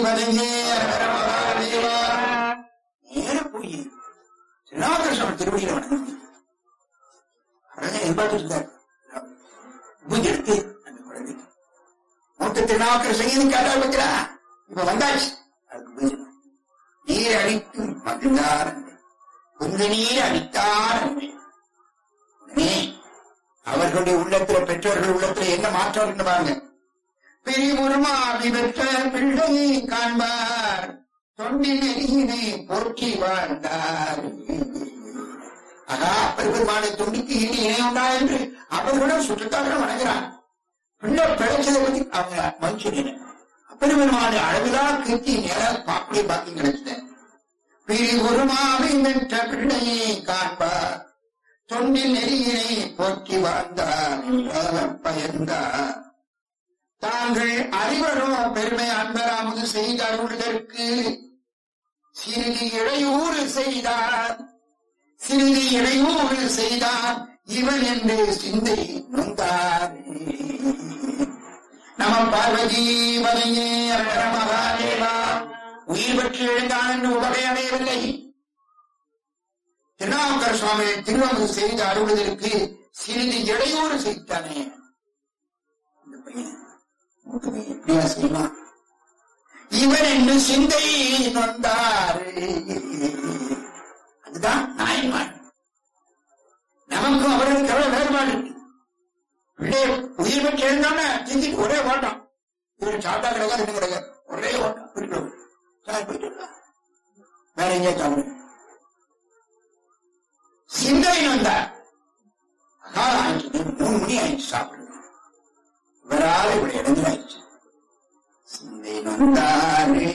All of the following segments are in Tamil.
வதங்கே மகாதேவா நேர போய் திருநாகரசம் திருவடியில வணங்கி அழகா எதிர்பார்த்து இருந்தார் பூஜை எடுத்து அந்த குழந்தைக்கு மூத்த திருநாவுக்கர சங்கீதம் கேட்டா வைக்கிறா இப்ப வந்தாச்சு அதுக்கு பூஜை நீர் அடிக்கும் மகிழ்ந்தார் கொஞ்ச நீர் அடித்தார் உடனே அவர்களுடைய உள்ளத்துல பெற்றோர்கள் உள்ளத்துல என்ன மாற்றம் பாருங்க பிரிவுருமாவி பெற்ற பிள்ளையை காண்பார் தொண்டில் நெறியினை போற்றி வாழ்ந்தார் ஆகா பெருமானை தொண்டிக்கு இனி இணை உண்டா என்று அவர்களும் சுற்றத்தார்கள் வணங்குறான் பிள்ளை பிழைச்சதை பத்தி அவங்க மனுஷன் பெருமானை அளவிலா கீர்த்தி நேர பாப்படி பாக்கி கிடைச்சது பிரிவுருமாவி பெற்ற பிள்ளையை காண்பார் தொண்டில் நெறியினை போற்றி வாழ்ந்தார் பயந்தார் தாங்கள் அறிவரோ பெருமை அன்பராமது செய்த அருள்தற்கு சிறிது இடையூறு செய்தார் சிறிது இடையூறு செய்தார் இவன் என்று சிந்தை நொந்தார் நம பார்வதி வலையே மகாதேவா உயிர் பெற்று எழுந்தான் என்று உலகை அடையவில்லை திருநாவுக்கர் சுவாமி திருவமுது செய்த அருள்தற்கு சிறிது இடையூறு செய்தானே இந்த பையன் எப்படியா செய்வான் இவன் என்று சிந்தை நொந்தாரு அதுதான் நாயன்மான் நமக்கும் அவர்களுக்கு எவ்வளவு வேறுபாடு இருக்கு பிள்ளை உயிர் பெற்று எழுந்தோன்னு சிந்திக்கு ஒரே ஓட்டம் இவர் சாத்தா கிடையாது என்ன கிடையாது ஒரே ஓட்டம் போயிட்டு சார் போயிட்டு வரலாம். வேற எங்கேயா தவறு சிந்தை நொந்தார் காலம் ஆயிடுச்சு மூணு மணி ஆயிடுச்சு சாப்பிடுங்க இவரால இப்படி இடைஞ்சலாயிடுச்சு சிந்தை நொந்தாரே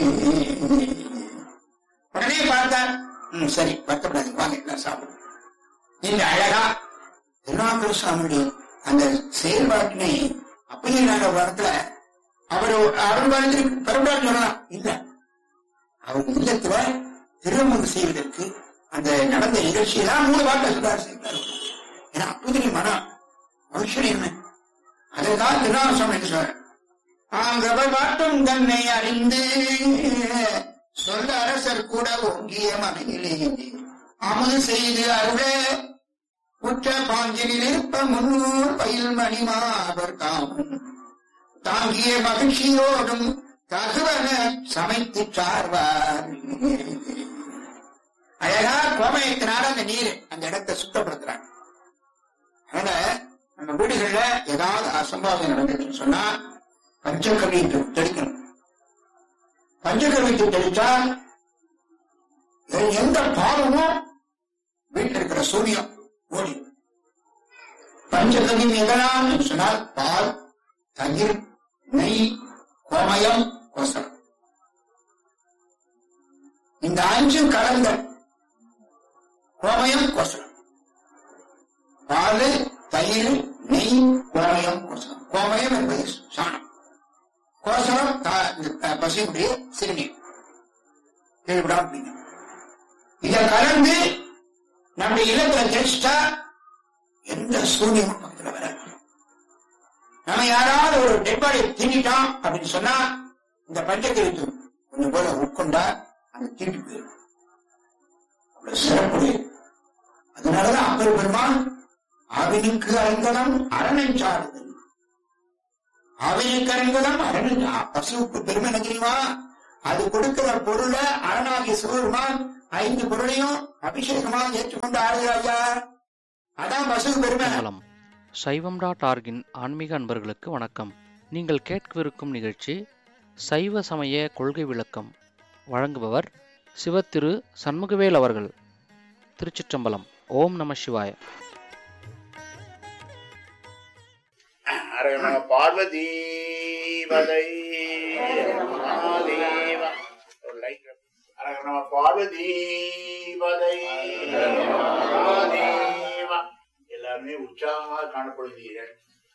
உடனே பார்த்தார் ம் சரி வருத்தப்படாது வாங்க எல்லாம் சாப்பிடுங்க இந்த அழகா திருநாகர சுவாமியுடைய அந்த செயல்பாட்டினை அப்படியே நாங்க வரத்துல அவர் அவர் வந்து பெரும்பாலும் சொல்லலாம் இல்ல அவர் இல்லத்துல திருமணம் செய்வதற்கு அந்த நடந்த நிகழ்ச்சியெல்லாம் மூணு வார்த்தை சொல்றாரு செய்தார் ஏன்னா அப்போதைக்கு மனம் மனுஷன் என்ன அதுதான் திருநாமசாமி என்று சொல்ற ஆங்கவர் வாட்டும் தன்னை அறிந்து சொல்ல அரசர் கூட ஓங்கிய மனையிலே அமுது செய்து அருள உற்ற பாஞ்சினில் இருப்ப முன்னூர் பயில் மணிமாவர் தாமும் தாங்கிய மகிழ்ச்சியோடும் தகுவன சமைத்து சார்வார் அழகா கோமயத்தினால அந்த நீர் அந்த இடத்தை சுத்தப்படுத்துறாங்க அதனால நம்ம வீடுகள்ல ஏதாவது அசம்பாவிதம் நடந்துச்சுன்னு சொன்னா பஞ்சகவி தெளிக்கணும் பஞ்சகவி தெளிச்சா எந்த பாவமும் வீட்டில் இருக்கிற சூரியம் ஓடி பஞ்சகவி எதனால் சொன்னால் பால் தயிர் நெய் கோமயம் கோசரம் இந்த அஞ்சும் கலந்த கோமயம் கோசரம் பால் தயிர் நெய் கோமயம் கோசரம் கோமயம் என்பது சாணம் கோசரம் தா- இந்த ப- பசுவுடைய சிறுநீர் கேள்விப்படாம அப்படிங்க இத கலந்து நம்ம இல்லத்துல தெரிச்சிட்டா எந்த சூரியமும் பக்கத்துல வராது நம்ம யாராவது ஒரு டெட்பாடி திணிட்டோம் அப்படின்னு சொன்னா இந்த பஞ்சக்கரித்து கொஞ்சம் போல உட்கொண்டா அந்த தீட்டு போயிடும் அவ்வளவு சிறப்புடையது அதனாலதான் அப்பர் பெருமான் ஆவினுக்கு அருங்கலம் அரணை சாடுதல் ஆவினுக்கு அருங்கலம் அரணை பசுவுக்கு பெருமை என்ன தெரியுமா அது கொடுக்கிற பொருளை அரணாகிய சிவபெருமான் ஐந்து பொருளையும் அபிஷேகமா ஏற்றுக்கொண்டு ஆடுகிறாயா அதான் பசுவுக்கு பெருமை மங்களம் சைவம் டாட் ஆர்கின் ஆன்மீக அன்பர்களுக்கு வணக்கம் நீங்கள் கேட்கவிருக்கும் நிகழ்ச்சி சைவ சமய கொள்கை விளக்கம் வழங்குபவர் சிவத்திரு சண்முகவேல் அவர்கள் திருச்சிற்றம்பலம் ஓம் நம சிவாய அரகண பார்வதி வதை மகாதேவ ஒரு லைட் அரகண பார்வதி வதை மகாதேவ எல்லாருமே உற்சாகமாக காணப்படுகிறீர்கள்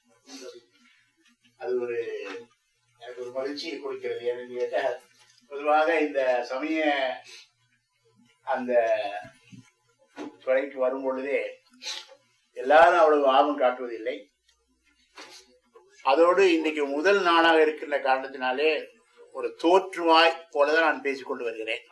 அது ஒரு எனக்கு ஒரு மகிழ்ச்சியை கொடுக்கிறது ஏன்னு கேட்டா பொதுவாக இந்த சமய அந்த துறைக்கு வரும் பொழுதே எல்லாரும் அவ்வளவு ஆர்வம் காட்டுவதில்லை அதோடு இன்னைக்கு முதல் நாளாக இருக்கின்ற காரணத்தினாலே ஒரு தோற்றுவாய் போலதான் நான் பேசிக் கொண்டு வருகிறேன்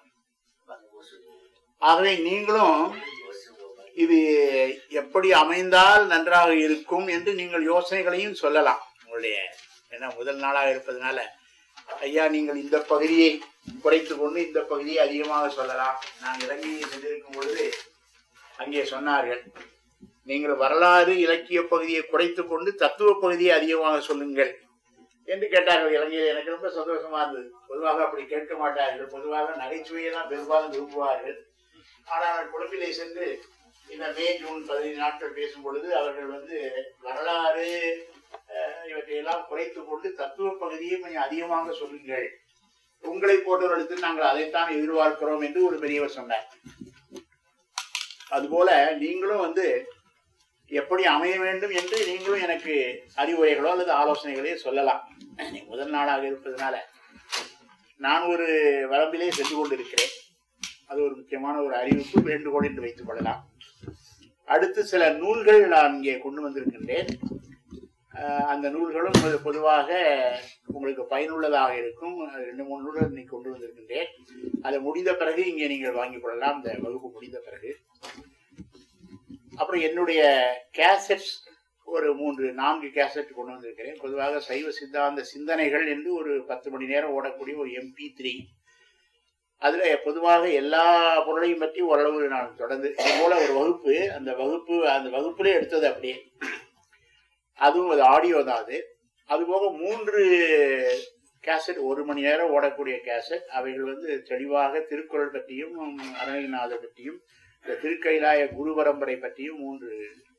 ஆகவே நீங்களும் இது எப்படி அமைந்தால் நன்றாக இருக்கும் என்று நீங்கள் யோசனைகளையும் சொல்லலாம் உங்களுடைய ஏன்னா முதல் நாளாக இருப்பதனால ஐயா நீங்கள் இந்த பகுதியை குறைத்து கொண்டு இந்த பகுதியை அதிகமாக சொல்லலாம் நான் இலங்கையை சென்றிருக்கும் பொழுது அங்கே சொன்னார்கள் நீங்கள் வரலாறு இலக்கிய பகுதியை குறைத்து கொண்டு தத்துவ பகுதியை அதிகமாக சொல்லுங்கள் என்று கேட்டார்கள் இலங்கையில் எனக்கு ரொம்ப சந்தோஷமா இருந்தது பொதுவாக அப்படி கேட்க மாட்டார்கள் பொதுவாக நகைச்சுவையை தான் பெரும்பாலும் விரும்புவார்கள் ஆனால் கொழும்பிலே சென்று இந்த மே ஜூன் பதினைந்து நாட்கள் பேசும் பொழுது அவர்கள் வந்து வரலாறு அஹ், இவற்றையெல்லாம் குறைத்து கொண்டு தத்துவ பகுதியை கொஞ்சம் அதிகமாக சொல்லுங்கள் உங்களை போன்றவர்களுக்கு நாங்கள் அதைத்தான் எதிர்பார்க்கிறோம் என்று ஒரு பெரியவர் சொன்னார் அதுபோல நீங்களும் வந்து எப்படி அமைய வேண்டும் என்று நீங்களும் எனக்கு அறிவுரைகளோ அல்லது ஆலோசனைகளோ சொல்லலாம் நீ முதல் நாளாக இருப்பதனால நான் ஒரு வரம்பிலே சென்று கொண்டிருக்கிறேன் அது ஒரு முக்கியமான ஒரு அறிவிப்பு வேண்டுகோள் என்று வைத்துக் கொள்ளலாம் அடுத்து சில நூல்கள் நான் இங்கே கொண்டு வந்திருக்கின்றேன் அஹ் அந்த நூல்களும் பொது- பொதுவாக உங்களுக்கு பயனுள்ளதாக இருக்கும் அது ரெண்டு மூணு நூல்கள் இன்னைக்கு கொண்டு வந்திருக்கின்றேன் அது முடிந்த பிறகு இங்கே நீங்கள் வாங்கிக் கொள்ளலாம் இந்த வகுப்பு முடிந்த பிறகு அப்புறம் என்னுடைய கேசட்ஸ் ஒரு மூன்று நான்கு கேசட் கொண்டு வந்திருக்கிறேன் பொதுவாக சைவ சித்தாந்த சிந்தனைகள் என்று ஒரு பத்து மணி நேரம் ஓடக்கூடிய ஒரு எம்பி த்ரீ அதுல பொதுவாக எல்லா பொருளையும் பற்றி ஓரளவு நான் தொடர்ந்து இது போல ஒரு வகுப்பு அந்த வகுப்பு அந்த வகுப்புல எடுத்தது அப்படியே அதுவும் அது ஆடியோ தான் அது அதுபோக மூன்று கேசட் ஒரு மணி நேரம் ஓடக்கூடிய கேசட் அவைகள் வந்து தெளிவாக திருக்குறள் பற்றியும் அருணகிரிநாதர் பற்றியும் இந்த திருக்கைலாய குரு பரம்பரை பற்றியும் மூன்று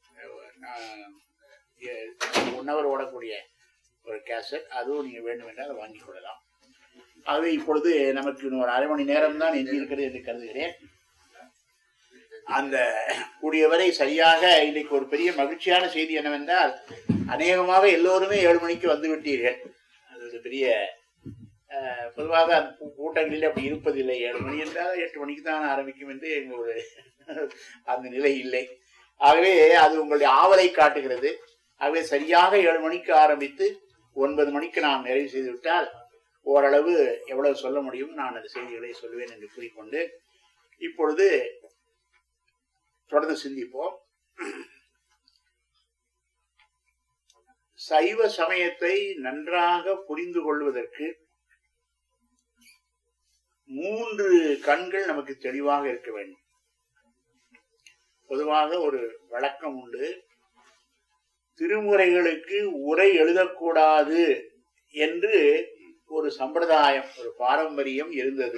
ஒன் ஹவர் ஓடக்கூடிய ஒரு கேசட் அதுவும் நீங்க வேண்டும் என்றால் அதை வாங்கிக் கொள்ளலாம் ஆகவே இப்பொழுது நமக்கு இன்னும் ஒரு அரை மணி நேரம் தான் எஞ்சி இருக்கிறது என்று கருதுகிறேன் அந்த கூடியவரை சரியாக இன்னைக்கு ஒரு பெரிய மகிழ்ச்சியான செய்தி என்னவென்றால் அநேகமாக எல்லோருமே ஏழு மணிக்கு வந்து விட்டீர்கள் அது ஒரு பெரிய அஹ், பொதுவாக அந்த கூ- கூட்டங்களில் அப்படி இருப்பதில்லை ஏழு மணி என்றால் எட்டு மணிக்கு தான் ஆரம்பிக்கும் என்று எங்க ஒரு அந்த நிலை இல்லை ஆகவே அது உங்களுடைய ஆவலை காட்டுகிறது ஆகவே சரியாக ஏழு மணிக்கு ஆரம்பித்து ஒன்பது மணிக்கு நாம் நிறைவு செய்து விட்டால் ஓரளவு எவ்வளவு சொல்ல முடியும் நான் அந்த செய்திகளை சொல்லுவேன் என்று கூறிக்கொண்டு இப்பொழுது தொடர்ந்து சிந்திப்போம் சைவ சமயத்தை நன்றாக புரிந்து கொள்வதற்கு மூன்று கண்கள் நமக்கு தெளிவாக இருக்க வேண்டும் பொதுவாக ஒரு வழக்கம் உண்டு திருமுறைகளுக்கு உரை எழுதக்கூடாது என்று ஒரு சம்பிரதாயம் ஒரு பாரம்பரியம் இருந்தது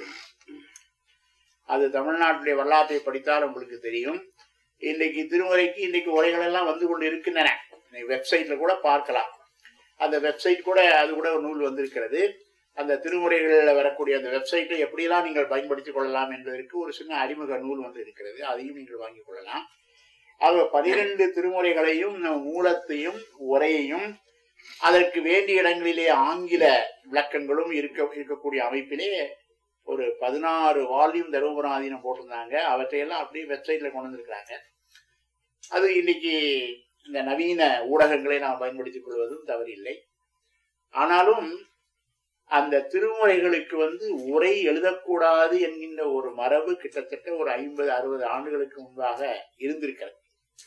அது தமிழ்நாட்டுடைய வரலாற்றை படித்தால் உங்களுக்கு தெரியும் இன்னைக்கு திருமுறைக்கு இன்னைக்கு உரைகள் எல்லாம் வந்து கொண்டு இருக்கின்றன வெப்சைட்ல கூட பார்க்கலாம் அந்த வெப்சைட் கூட அது கூட ஒரு நூல் வந்திருக்கிறது அந்த திருமுறைகளில் வரக்கூடிய அந்த வெப்சைட்டை எப்படியெல்லாம் நீங்கள் பயன்படுத்திக் கொள்ளலாம் என்பதற்கு ஒரு சின்ன அறிமுக நூல் வந்து இருக்கிறது அதையும் நீங்கள் வாங்கிக் கொள்ளலாம் ஆக பனிரெண்டு திருமுறைகளையும் நம் மூலத்தையும் உரையையும் அதற்கு வேண்டிய இடங்களிலே ஆங்கில விளக்கங்களும் இருக்க இருக்கக்கூடிய அமைப்பிலே ஒரு பதினாறு வால்யூம் தருமபுராதீனம் போட்டிருந்தாங்க அவற்றையெல்லாம் அப்படியே வெப்சைட்ல கொண்டு வந்திருக்கிறாங்க அது இன்னைக்கு இந்த நவீன ஊடகங்களை நாம் பயன்படுத்திக் கொள்வதும் தவறில்லை ஆனாலும் அந்த திருமுறைகளுக்கு வந்து உரை எழுதக்கூடாது என்கின்ற ஒரு மரபு கிட்டத்தட்ட ஒரு ஐம்பது அறுபது ஆண்டுகளுக்கு முன்பாக இருந்திருக்கிறது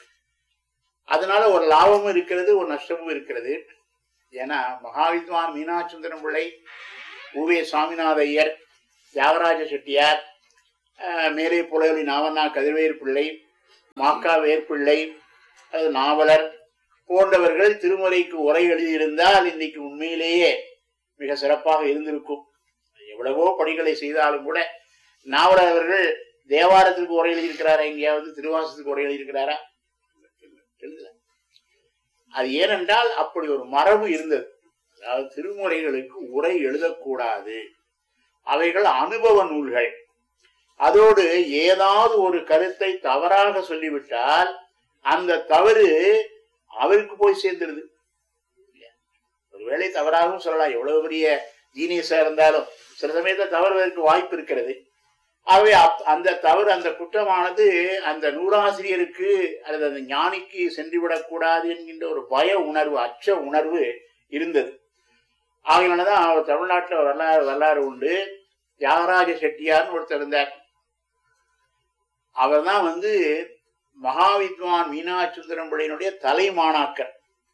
அதனால ஒரு லாபமும் இருக்கிறது ஒரு நஷ்டமும் இருக்கிறது ஏன்னா மகாவித்வான் மீனாட்சுந்தரம் பிள்ளை உவே சாமிநாத ஐயர் தியாகராஜ செட்டியார் அஹ், மேலே புலையொலி நாவண்ணா கதிர்வேர் பிள்ளை மாக்கா வேர்பிள்ளை அது நாவலர் போன்றவர்கள் திருமுறைக்கு உரை எழுதியிருந்தால் இன்னைக்கு உண்மையிலேயே மிக சிறப்பாக இருந்திருக்கும் எவ்வளவோ பணிகளை செய்தாலும் கூட நாவலர் அவர்கள் தேவாரத்திற்கு உரை எழுதியிருக்கிறாரா எங்கேயாவது திருவாசத்துக்கு உரை எழுதியிருக்கிறாரா எழுதல அது ஏனென்றால் அப்படி ஒரு மரபு இருந்தது அதாவது திருமுறைகளுக்கு உரை எழுதக்கூடாது அவைகள் அனுபவ நூல்கள் அதோடு ஏதாவது ஒரு கருத்தை தவறாக சொல்லிவிட்டால் அந்த தவறு அவருக்கு போய் சேர்ந்துருது ஒருவேளை தவறாகவும் சொல்லலாம் எவ்வளவு பெரிய ஜீனியஸா இருந்தாலும் சில சமயத்துல தவறுவதற்கு வாய்ப்பு இருக்கிறது ஆகவே அப்- அந்த தவறு அந்த குற்றமானது அந்த நூலாசிரியருக்கு அல்லது அந்த ஞானிக்கு சென்றுவிடக் கூடாது என்கின்ற ஒரு பய உணர்வு அச்ச உணர்வு இருந்தது ஆகையினாலதான் அவர் தமிழ்நாட்டுல வரலாறு வரலாறு உண்டு தியாகராஜ செட்டியார்னு ஒருத்தர் இருந்தார் அவர் தான் வந்து மகாவித்வான் மீனாட்சுந்தரம் பிள்ளையினுடைய தலை மாணாக்கர்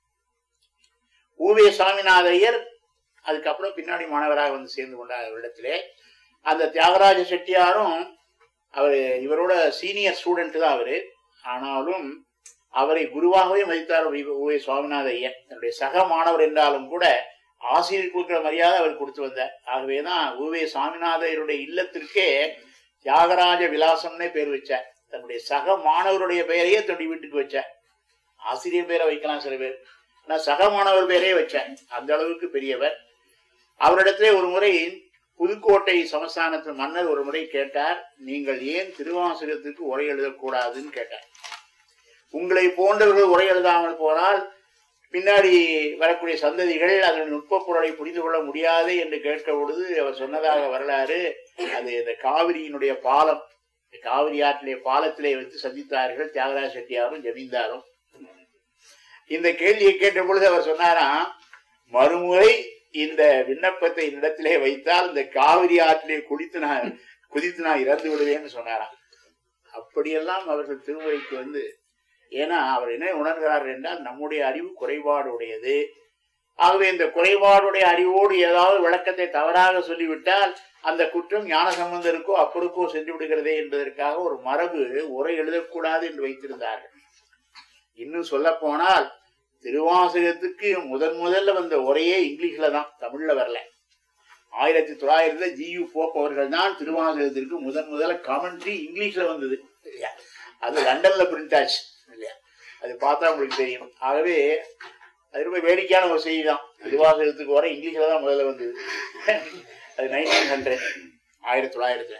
ஊவே சாமிநாத ஐயர் அதுக்கப்புறம் பின்னாடி மாணவராக வந்து சேர்ந்து கொண்டார் அவரிடத்திலே அந்த தியாகராஜ செட்டியாரும் அவர் இவரோட சீனியர் ஸ்டூடெண்ட் தான் அவரு ஆனாலும் அவரை குருவாகவே மதித்தார் ஊவே சுவாமிநாத ஐயர் தன்னுடைய சக மாணவர் என்றாலும் கூட ஆசிரியர் கொடுக்கிற மரியாதை அவர் கொடுத்து வந்தார் ஆகவேதான் ஊவே சாமிநாதையருடைய இல்லத்திற்கே தியாகராஜ விலாசம்னே பேர் வச்சார் தன்னுடைய சக மாணவருடைய பெயரையே தன்னுடைய வீட்டுக்கு வச்சார் ஆசிரியர் பேரை வைக்கலாம் சில பேர் ஆனா சக மாணவர் பேரே வச்சார் அந்த அளவுக்கு பெரியவர் அவரிடத்திலே ஒரு முறை புதுக்கோட்டை சமஸ்தானத்து மன்னர் ஒரு முறை கேட்டார் நீங்கள் ஏன் திருவாசகத்துக்கு உரை எழுதக்கூடாதுன்னு கேட்டார் உங்களை போன்றவர்கள் உரை எழுதாமல் போனால் பின்னாடி வரக்கூடிய சந்ததிகள் அதன் நுட்ப பொருளை புரிந்து கொள்ள முடியாது என்று கேட்க பொழுது அவர் சொன்னதாக வரலாறு அது இந்த காவிரியினுடைய பாலம் இந்த காவிரி ஆற்றிலே பாலத்திலே வைத்து சந்தித்தார்கள் தியாகராஜ செட்டியாரும் ஜமீன்தாரும் இந்த கேள்வியை கேட்ட பொழுது அவர் சொன்னாராம் மறுமுறை இந்த விண்ணப்பத்தை என்னிடத்திலே வைத்தால் இந்த காவிரி ஆற்றிலே குடித்து நான் குதித்து நான் இறந்து விடுவேன்னு சொன்னாராம் அப்படியெல்லாம் அவர்கள் திருமுறைக்கு வந்து ஏன்னா அவர் என்ன உணர்கிறார் என்றால் நம்முடைய அறிவு குறைபாடு உடையது ஆகவே இந்த குறைபாடுடைய அறிவோடு ஏதாவது விளக்கத்தை தவறாக சொல்லிவிட்டால் அந்த குற்றம் ஞான சம்பந்தருக்கோ அப்பருக்கோ சென்று விடுகிறதே என்பதற்காக ஒரு மரபு உரை எழுதக்கூடாது என்று வைத்திருந்தார்கள் இன்னும் சொல்ல போனால் திருவாசகத்துக்கு முதன் முதல்ல வந்த உரையே இங்கிலீஷ்ல தான் தமிழ்ல வரல ஆயிரத்தி தொள்ளாயிரத்துல ஜியு போப் அவர்கள் தான் திருவாசகத்திற்கு முதன் முதல்ல கமெண்ட்ரி இங்கிலீஷ்ல வந்தது இல்லையா அது லண்டன்ல பிரிண்ட் ஆச்சு இல்லையா அது பார்த்தா உங்களுக்கு தெரியும் ஆகவே அது ரொம்ப வேடிக்கையான ஒரு செய்தி தான் திருவாசகத்துக்கு வர இங்கிலீஷ்ல தான் முதல்ல வந்தது அது நைன்டீன் ஹண்ட்ரட் ஆயிரத்தி தொள்ளாயிரத்துல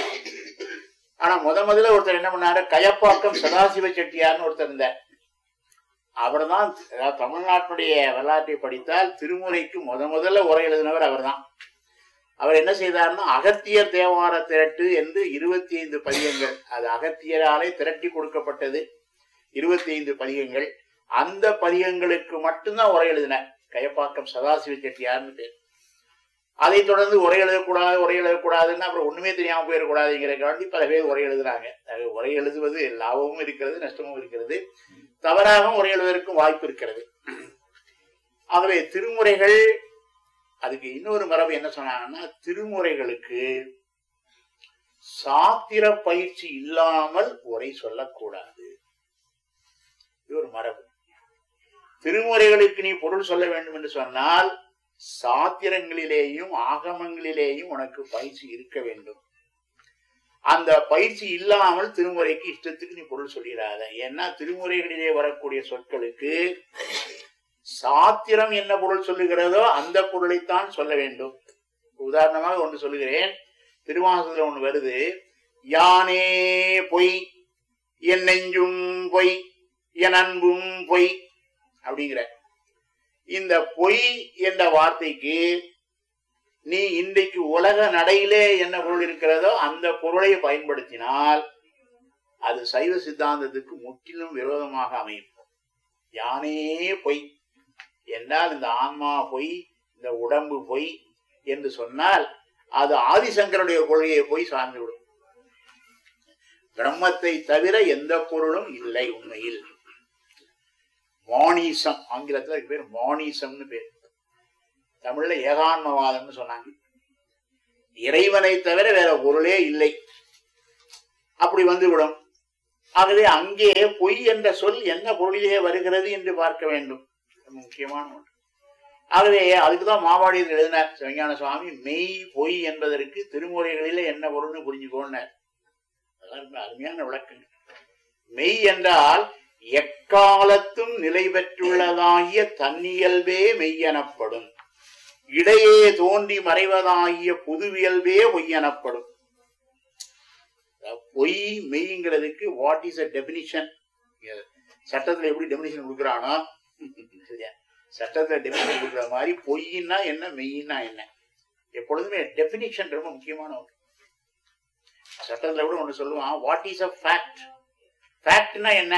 ஆனா முத முதல்ல ஒருத்தர் என்ன பண்ணாரு கயப்பாக்கம் சதாசிவ செட்டியார்னு ஒருத்தர் இருந்தார் அவர் தான் தமிழ்நாட்டுடைய வரலாற்றை படித்தால் திருமுறைக்கு முத முதல்ல உரை எழுதினவர் அவர் தான் அவர் என்ன செய்தார்னா அகத்தியர் தேவார திரட்டு என்று இருபத்தி ஐந்து பதிகங்கள் அது அகத்தியராலே திரட்டி கொடுக்கப்பட்டது இருபத்தி ஐந்து பதிகங்கள் அந்த பதிகங்களுக்கு மட்டும்தான் உரை எழுதினார் கயப்பாக்கம் சதாசிவ செட்டியார்னு பேர் அதை தொடர்ந்து உரை எழுதக்கூடாது உரை எழுதக்கூடாதுன்னு அப்புறம் ஒண்ணுமே தெரியாம போயிடக்கூடாதுங்கிறக்காண்டி பல பேர் உரை எழுதுறாங்க அது உரை எழுதுவது லாபமும் இருக்கிறது நஷ்டமும் இருக்கிறது தவறாகவும் உரை எழுதுவதற்கும் வாய்ப்பு இருக்கிறது ஆகவே திருமுறைகள் அதுக்கு இன்னொரு மரபு என்ன சொன்னாங்கன்னா திருமுறைகளுக்கு சாத்திர பயிற்சி இல்லாமல் உரை சொல்லக்கூடாது இது ஒரு மரபு திருமுறைகளுக்கு நீ பொருள் சொல்ல வேண்டும் என்று சொன்னால் சாத்திரங்களிலேயும் ஆகமங்களிலேயும் உனக்கு பயிற்சி இருக்க வேண்டும் அந்த பயிற்சி இல்லாமல் திருமுறைக்கு இஷ்டத்துக்கு நீ பொருள் சொல்லிடாத ஏன்னா திருமுறைகளிலே வரக்கூடிய சொற்களுக்கு சாத்திரம் என்ன பொருள் சொல்லுகிறதோ அந்த பொருளைத்தான் சொல்ல வேண்டும் உதாரணமாக ஒன்று சொல்லுகிறேன் திருவாசகத்துல ஒண்ணு வருது யானே பொய் என் நெஞ்சும் பொய் என் அன்பும் பொய் அப்படிங்கிற இந்த பொய் என்ற வார்த்தைக்கு நீ இன்றைக்கு உலக நடையிலே என்ன பொருள் இருக்கிறதோ அந்த பொருளை பயன்படுத்தினால் அது சைவ சித்தாந்தத்துக்கு முற்றிலும் விரோதமாக அமையும் யானே பொய் என்றால் இந்த ஆன்மா பொய் இந்த உடம்பு பொய் என்று சொன்னால் அது ஆதிசங்கருடைய கொள்கையை போய் சார்ந்துவிடும் பிரம்மத்தை தவிர எந்த பொருளும் இல்லை உண்மையில் மானிசம் ஆங்கிலத்துல அதுக்கு பேர் மானிசம்னு பேர் தமிழ்ல ஏகான்மவாதம்னு சொன்னாங்க இறைவனை தவிர வேற பொருளே இல்லை அப்படி வந்துவிடும் ஆகவே அங்கே பொய் என்ற சொல் என்ன பொருளிலே வருகிறது என்று பார்க்க வேண்டும் ரொம்ப முக்கியமான ஒன்று ஆகவே அதுக்குதான் மாவாடியில் எழுதினார் சிவஞான சுவாமி மெய் பொய் என்பதற்கு திருமுறைகளில என்ன பொருள்னு புரிஞ்சுக்கோன்னார் அதெல்லாம் ரொம்ப அருமையான விளக்கங்கள் மெய் என்றால் எக்காலத்தும் நிலை பெற்றுள்ளதாகிய தன்னியல்பே மெய்யெனப்படும் இடையே தோன்றி மறைவதாகிய புதுவியல்பே பொய்யெனப்படும் பொய் மெய்ங்கிறதுக்கு வாட் இஸ் அ டெபினிஷன் சட்டத்துல எப்படி டெபினிஷன் கொடுக்குறானோ சரியா சட்டத்துல டெபினிஷன் கொடுக்குற மாதிரி பொய்னா என்ன மெய்னா என்ன எப்பொழுதுமே டெபினிஷன் ரொம்ப முக்கியமான ஒன்று சட்டத்துல கூட ஒண்ணு சொல்லுவான் வாட் இஸ் அ ஃபேக்ட் ஃபேக்ட்னா என்ன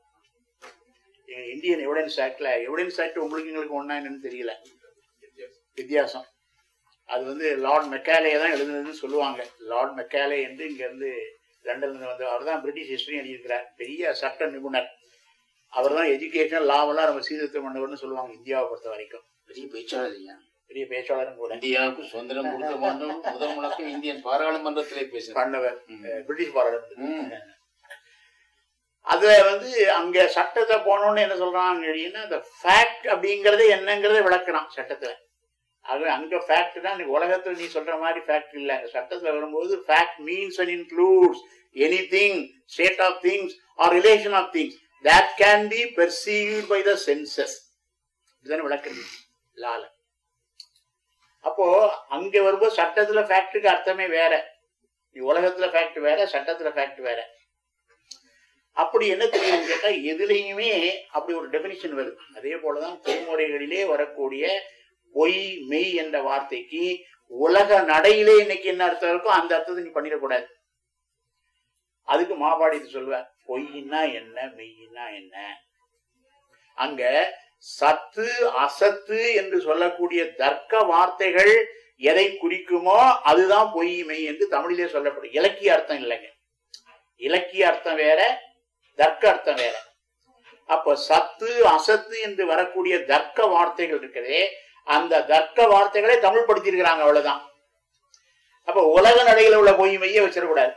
இந்தியன் எவிடன்ஸ் ஆக்ட்ல எவிடன்ஸ் ஆக்ட் உங்களுக்கு எங்களுக்கு ஒன்னா என்னன்னு தெரியல வித்தியாசம் அது வந்து லார்ட் மெக்காலே தான் எழுதுனதுன்னு சொல்லுவாங்க லார்ட் மெக்காலே என்று இங்க இருந்து லண்டன்ல இருந்து வந்து அவர் தான் பிரிட்டிஷ் ஹிஸ்டரி எழுதியிருக்கிறார் பெரிய சட்ட நிபுணர் அவர் தான் எஜுகேஷன் லாவெல்லாம் நம்ம சீர்திருத்தம் பண்ணவர்னு சொல்லுவாங்க இந்தியாவை பொறுத்த வரைக்கும் பெரிய பேச்சாளர் ஐயா பெரிய பேச்சாளரும் கூட இந்தியாவுக்கு சுதந்திரம் கொடுக்க வேண்டும் முதல் முழக்கம் இந்தியன் பாராளுமன்றத்திலே பேசினார் பண்ணவர் ம். அஹ், பிரிட்டிஷ் பாராளுமன்றம் ம். அதுல வந்து அங்க சட்டத்தை போனோம்னு என்ன சொல்றாங்க அப்படின்னா அந்த ஃபேக்ட் அப்படிங்கறது என்னங்கறதை விளக்குறான் சட்டத்துல அது அங்க ஃபேக்ட் தான் இன்னைக்கு உலகத்துல நீ சொல்ற மாதிரி ஃபேக்ட் இல்ல அங்க சட்டத்துல வரும்போது fact means and includes any thing state of things or relation of things that can be perceived by the senses இதுதானே விளக்குறது லால அப்போ அங்க வரும்போது சட்டத்துல ஃபேக்டுக்கு அர்த்தமே வேற நீ உலகத்துல ஃபேக்ட் வேற சட்டத்துல ஃபேக்ட் வேற அப்படி என்ன தெரியுதுன்னு கேட்டா எதுலையுமே அப்படி ஒரு டெபினிஷன் வருது அதே போலதான் திருமுறைகளிலே வரக்கூடிய பொய் மெய் என்ற வார்த்தைக்கு உலக நடையிலே இன்னைக்கு என்ன அர்த்தம் இருக்கோ அந்த அர்த்தத்தை நீ பண்ணிடக்கூடாது அதுக்கு மாபாடித்து சொல்லுவ பொய்னா என்ன மெய்னா என்ன அங்க சத்து அசத்து என்று சொல்லக்கூடிய தர்க்க வார்த்தைகள் எதை குறிக்குமோ அதுதான் பொய் மெய் என்று தமிழிலே சொல்லப்படும் இலக்கிய அர்த்தம் இல்லைங்க இலக்கிய அர்த்தம் வேற தர்க்க அர்த்தம் வேற அப்ப சத்து அசத்து என்று வரக்கூடிய தர்க்க வார்த்தைகள் இருக்கிறதே அந்த தர்க்க வார்த்தைகளை தமிழ் படுத்தியிருக்கிறாங்க அவ்வளவுதான் அப்ப உலக நடையில உள்ள பொய் மெய்ய வச்சிடக்கூடாது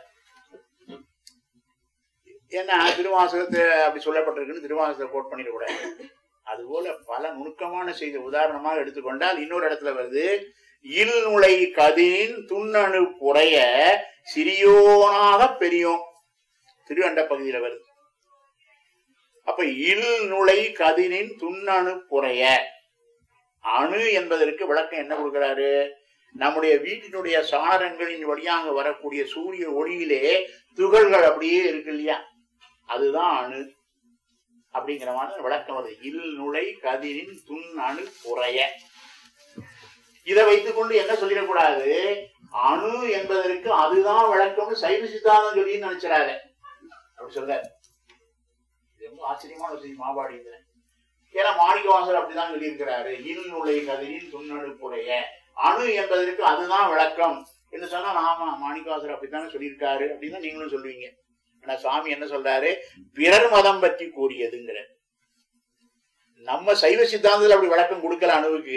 ஏன்னா திருவாசகத்தை அப்படி சொல்லப்பட்டிருக்குன்னு திருவாசகத்தை கோட் பண்ணிடக்கூடாது அதுபோல பல நுணுக்கமான செய்தி உதாரணமாக எடுத்துக்கொண்டால் இன்னொரு இடத்துல வருது இல் நுழை கதிரின் துண்ணணு புறைய சிறியோனாக பெரியோம் திருவண்ட பகுதியில வருது அப்ப இல் நுழை கதிரின் துண்ணணு புறைய அணு என்பதற்கு விளக்கம் என்ன கொடுக்கிறாரு நம்முடைய வீட்டினுடைய சாளரங்களின் வழியாக வரக்கூடிய சூரிய ஒளியிலே துகள்கள் அப்படியே இருக்கு இல்லையா அதுதான் அணு அப்படிங்கிற மாதிரி விளக்கம் வருது இல் நுழை கதிரின் துண் அணு புறைய இதை வைத்துக்கொண்டு என்ன சொல்லிடக்கூடாது அணு என்பதற்கு அதுதான் விளக்கம்னு சைவ சித்தாந்தம் சொல்லி நினைச்சிடாத அப்படி சொல்ற இது ரொம்ப ஆச்சரியமான ஒரு செய்தி மாபாடி இதுல. ஏன்னா மாணிக்கவாசர் அப்படிதான் சொல்லியிருக்கிறாரு இல் நுழை கதிரின் துண்ணணுப்புடைய அணு என்பதற்கு அதுதான் விளக்கம் என்று சொன்னா ஆமா மாணிக்கவாசர் அப்படித்தானே சொல்லியிருக்காரு அப்படின்னு தான் நீங்களும் சொல்லுவீங்க ஆனா சாமி என்ன சொல்றாரு பிறர் மதம் பற்றி கூறியதுங்கிற நம்ம சைவ சித்தாந்தத்துல அப்படி விளக்கம் கொடுக்கல அணுவுக்கு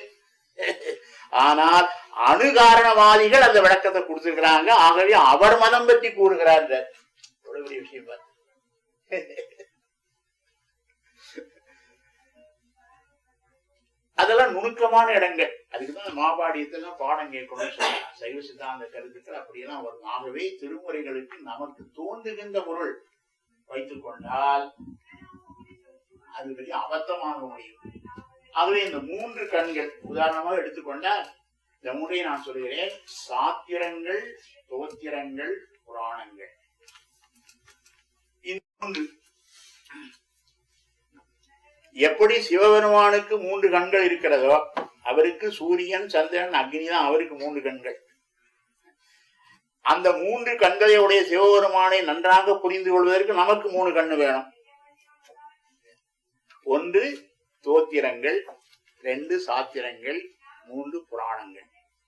ஆனால் அணு காரணவாதிகள் அந்த விளக்கத்தை கொடுத்திருக்கிறாங்க ஆகவே அவர் மதம் பற்றி கூறுகிறார் எவ்வளவு பெரிய விஷயம் பாரு. அதெல்லாம் நுணுக்கமான இடங்கள் அதுக்குதான் மாபாடியத்தெல்லாம் பாடம் கேட்கணும்னு சொல்லலாம் சைவ சித்தாந்த கருத்துக்கள் அப்படியெல்லாம் வரும் ஆகவே திருமுறைகளுக்கு நமக்கு தோன்றுகின்ற பொருள் வைத்துக் கொண்டால் அது பெரிய அபத்தமாக முடியும் ஆகவே இந்த மூன்று கண்கள் உதாரணமாக எடுத்துக்கொண்டால் இந்த மூன்றை நான் சொல்கிறேன் சாத்திரங்கள் தோத்திரங்கள் புராணங்கள் இந்த மூன்று எப்படி சிவபெருமானுக்கு மூன்று கண்கள் இருக்கிறதோ அவருக்கு சூரியன் சந்திரன் அக்னி தான் அவருக்கு மூன்று கண்கள் அந்த மூன்று கண்களை உடைய சிவபெருமானை நன்றாக புரிந்து கொள்வதற்கு நமக்கு மூணு கண்ணு வேணும் ஒன்று தோத்திரங்கள் ரெண்டு சாத்திரங்கள் மூன்று புராணங்கள்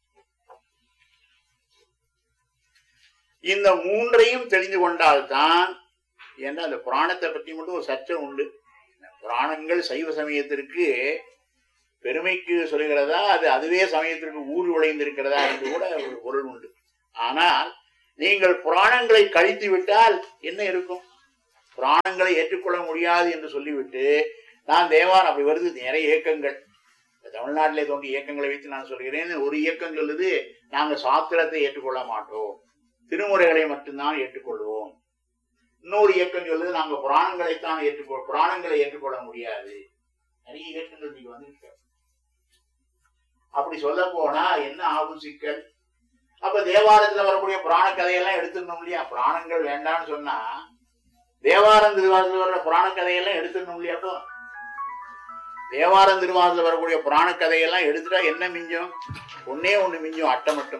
இந்த மூன்றையும் தெரிந்து கொண்டால்தான் ஏன்னா அந்த புராணத்தை பற்றி மட்டும் ஒரு சர்ச்சை உண்டு புராணங்கள் சைவ சமயத்திற்கு பெருமைக்கு சொல்லுகிறதா அது அதுவே சமயத்திற்கு ஊர் விளைந்திருக்கிறதா என்று கூட ஒரு பொருள் உண்டு ஆனால் நீங்கள் புராணங்களை கழித்து விட்டால் என்ன இருக்கும் புராணங்களை ஏற்றுக்கொள்ள முடியாது என்று சொல்லிவிட்டு நான் தேவான் அப்படி வருது நிறைய இயக்கங்கள் இப்ப தமிழ்நாட்டிலே தோன்றிய இயக்கங்களை வைத்து நான் சொல்கிறேன் ஒரு இயக்கம் சொல்லுது நாங்க சாத்திரத்தை ஏற்றுக்கொள்ள மாட்டோம் திருமுறைகளை மட்டும்தான் ஏற்றுக்கொள்வோம் இன்னொரு இயக்கம் சொல்லுது நாங்க புராணங்களைத்தான் ஏற்றுக்கொள் புராணங்களை ஏற்றுக்கொள்ள முடியாது நிறைய இயக்கங்கள் நீங்க வந்து அப்படி சொல்ல போனா என்ன ஆகும் சிக்கல் அப்ப தேவாரத்துல வரக்கூடிய புராண கதையெல்லாம் எடுத்துக்கணும் இல்லையா புராணங்கள் வேண்டாம்னு சொன்னா தேவாரம் திருவாரத்துல வர்ற புராண கதையெல்லாம் எடுத்துக்கணும் இல்லையா அப்போ தேவாரம் திருவாரத்துல வரக்கூடிய புராண கதையெல்லாம் எடுத்துட்டா என்ன மிஞ்சும் ஒன்னே ஒண்ணு மிஞ்சும் அட்டை மட்டும்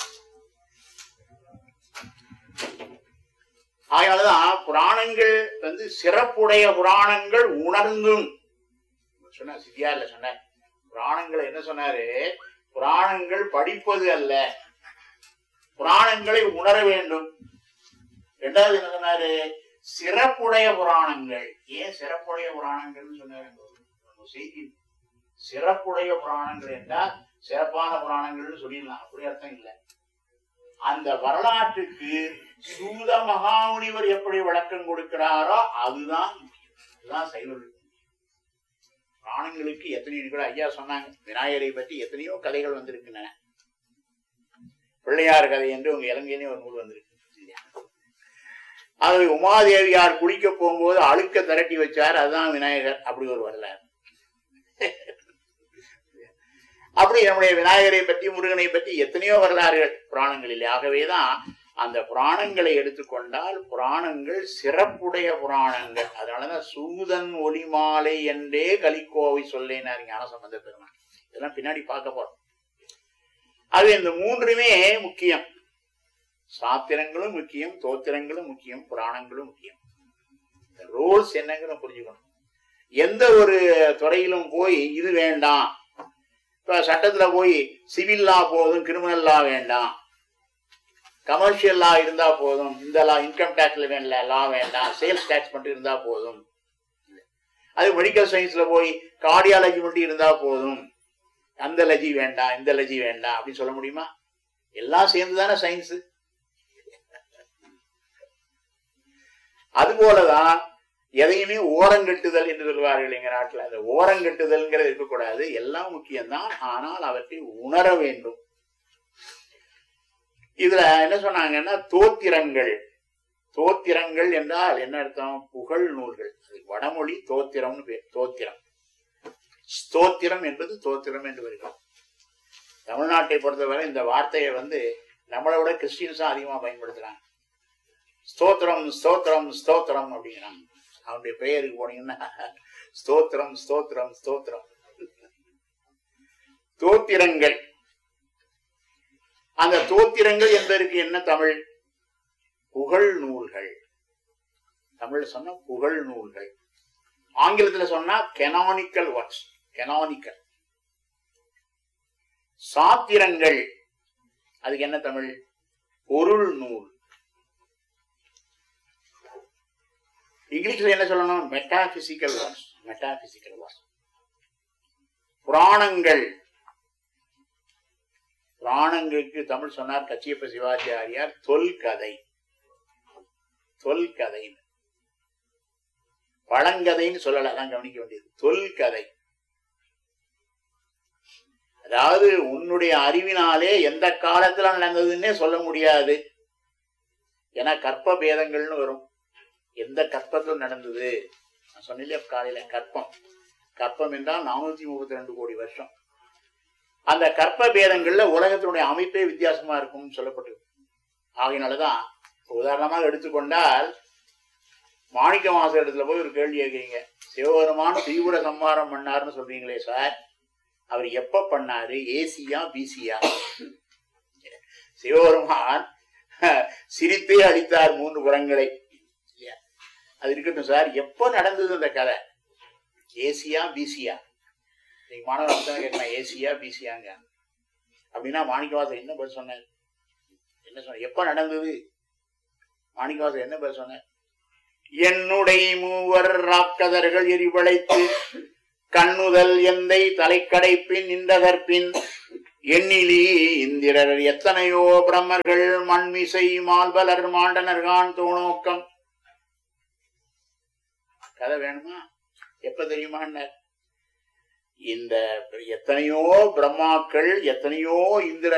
அதனாலதான் புராணங்கள் வந்து வந்து சிறப்புடைய புராணங்கள் உணர்ந்தும் சொன்னார் சித்தியார்ல சொன்னார் புராணங்களை என்ன சொன்னாரு புராணங்கள் படிப்பது அல்ல புராணங்களை உணர வேண்டும் ரெண்டாவது என்ன சொன்னாரு சிறப்புடைய புராணங்கள் ஏன் சிறப்புடைய புராணங்கள்னு சொன்னாரு ஒரு செய்தி சிறப்புடைய புராணங்கள் என்றால் சிறப்பான புராணங்கள்னு சொல்லிடலாம் அப்படி அர்த்தம் இல்லை அந்த வரலாற்றுக்கு சூத மகாமுனிவர் எப்படி விளக்கம் கொடுக்கிறாரோ அதுதான் முக்கியம். அதுதான் சைவர்களுக்கு புராணங்களுக்கு எத்தனையோ கூட ஐயா சொன்னாங்க விநாயகரை பற்றி எத்தனையோ கதைகள் வந்திருக்கின்றன பிள்ளையார் கதை என்று உங்க இலங்கையிலே ஒரு நூல் வந்திருக்கு இல்லையா? அது உமாதேவியார் குளிக்க போகும்போது அழுக்க திரட்டி வச்சார் அதுதான் விநாயகர் அப்படி ஒரு வரலாறு அப்படி நம்முடைய விநாயகரை பற்றி முருகனை பற்றி எத்தனையோ வரலாறுகள் புராணங்களில் ஆகவேதான் அந்த புராணங்களை எடுத்துக்கொண்டால் புராணங்கள் சிறப்புடைய புராணங்கள் அதனாலதான் சூதன் ஒளிமாலை என்றே கலிக்கோவை சொல்லேனார் ஞானசம்பந்த பெருமான் இதெல்லாம் பின்னாடி பார்க்க போறோம் அது இந்த மூன்றுமே முக்கியம் சாத்திரங்களும் முக்கியம் தோத்திரங்களும் முக்கியம் புராணங்களும் முக்கியம் ரோல்ஸ் என்னங்கிற புரிஞ்சுக்கணும் எந்த ஒரு துறையிலும் போய் இது வேண்டாம் இப்ப சட்டத்துல போய் சிவில் லா போதும் கிரிமினல் லா வேண்டாம் கமர்ஷியல் லா இருந்தா போதும் இந்த லா இன்கம் டேக்ஸ்ல வேண்ட லா வேண்டாம் சேல்ஸ் டேக்ஸ் மட்டும் இருந்தா போதும் அது மெடிக்கல் சயின்ஸ்ல போய் கார்டியாலஜி மட்டும் இருந்தா போதும் அந்த லஜி வேண்டாம் இந்த லஜி வேண்டாம் அப்படின்னு சொல்ல முடியுமா எல்லாம் சேர்ந்து தானே சயின்ஸ் அதுபோலதான் எதையுமே ஓரங்கட்டுதல் என்று சொல்வார்கள் எங்க நாட்டுல அந்த ஓரங்கட்டுதல்ங்கிறது இருக்கக்கூடாது எல்லாம் முக்கியம்தான் ஆனால் அவற்றை உணர வேண்டும் இதுல என்ன சொன்னாங்கன்னா தோத்திரங்கள் தோத்திரங்கள் என்றால் என்ன அர்த்தம் புகழ் நூல்கள் அது வடமொழி தோத்திரம்னு பேர் தோத்திரம் ஸ்தோத்திரம் என்பது தோத்திரம் என்று வருகிறது தமிழ்நாட்டை பொறுத்தவரை இந்த வார்த்தையை வந்து நம்மளை விட கிறிஸ்டியன்ஸ் தான் அதிகமா பயன்படுத்துறாங்க ஸ்தோத்திரம் ஸ்தோத்திரம் ஸ்தோத்திரம் அப்படிங்கிறாங்க அவனுடைய பெயருக்கு போனீங்கன்னா ஸ்தோத்திரம் ஸ்தோத்திரம் ஸ்தோத்திரம் தோத்திரங்கள் அந்த தோத்திரங்கள் என்பதற்கு என்ன தமிழ் புகழ் நூல்கள் தமிழ் சொன்னா புகழ் நூல்கள் ஆங்கிலத்துல சொன்னா கெனானிக்கல் ஒர்க்ஸ் கெனானிக்கல் சாத்திரங்கள் அதுக்கு என்ன தமிழ் பொருள் நூல் இங்கிலீஷ்ல என்ன சொல்லணும் மெட்டாபிசிக்கல் ஒர்க்ஸ் மெட்டாபிசிக்கல் ஒர்க்ஸ் புராணங்கள் புராணங்களுக்கு தமிழ் சொன்னார் கச்சியப்ப சிவாச்சாரியார் தொல்கதை தொல்கதை பழங்கதைன்னு சொல்லல அதான் கவனிக்க வேண்டியது தொல்கதை அதாவது உன்னுடைய அறிவினாலே எந்த காலத்துல நடந்ததுன்னே சொல்ல முடியாது ஏன்னா கற்ப பேதங்கள்னு வரும் எந்த கற்பத்தில் நடந்தது நான் சொன்னேன் காலையில கற்பம் கற்பம் என்றால் நானூத்தி முப்பத்தி ரெண்டு கோடி வருஷம் அந்த கற்ப பேதங்கள்ல உலகத்தினுடைய அமைப்பே வித்தியாசமா இருக்கும்னு சொல்லப்பட்டிருக்கு ஆகையினாலதான் உதாரணமாக எடுத்துக்கொண்டால் மாணிக்க மாச இடத்துல போய் ஒரு கேள்வி கேட்குறீங்க சிவபெருமான் தீவிர சம்மாரம் பண்ணாருன்னு சொல்றீங்களே சார் அவர் எப்ப பண்ணாரு ஏசியா பிசியா சிவபெருமான் சிரித்தே அளித்தார் மூன்று புறங்களை இல்லையா? அது இருக்கட்டும் சார் எப்ப நடந்தது அந்த கதை ஏசியா பிசியா நீங்க மாணவர் அப்படித்தான் கேட்கலாம் ஏசியா பிசியாங்க அப்படின்னா மாணிக்கவாசர் என்ன பதில் சொன்னார் என்ன சொன்ன எப்ப நடந்தது மாணிக்கவாசர் என்ன பதில் சொன்னார் என்னுடைய மூவர் ராக்கதர்கள் எரிவளைத்து கண்ணுதல் எந்தை தலைக்கடைப்பின் நின்றதற்பின் எண்ணிலி இந்திரர் எத்தனையோ பிரம்மர்கள் மண்மிசை மால்பலர் மாண்டனர்கான் தோணோக்கம் கதை வேணுமா எப்ப தெரியுமான்னார் இந்த எத்தனையோ பிரம்மாக்கள் எத்தனையோ இந்திர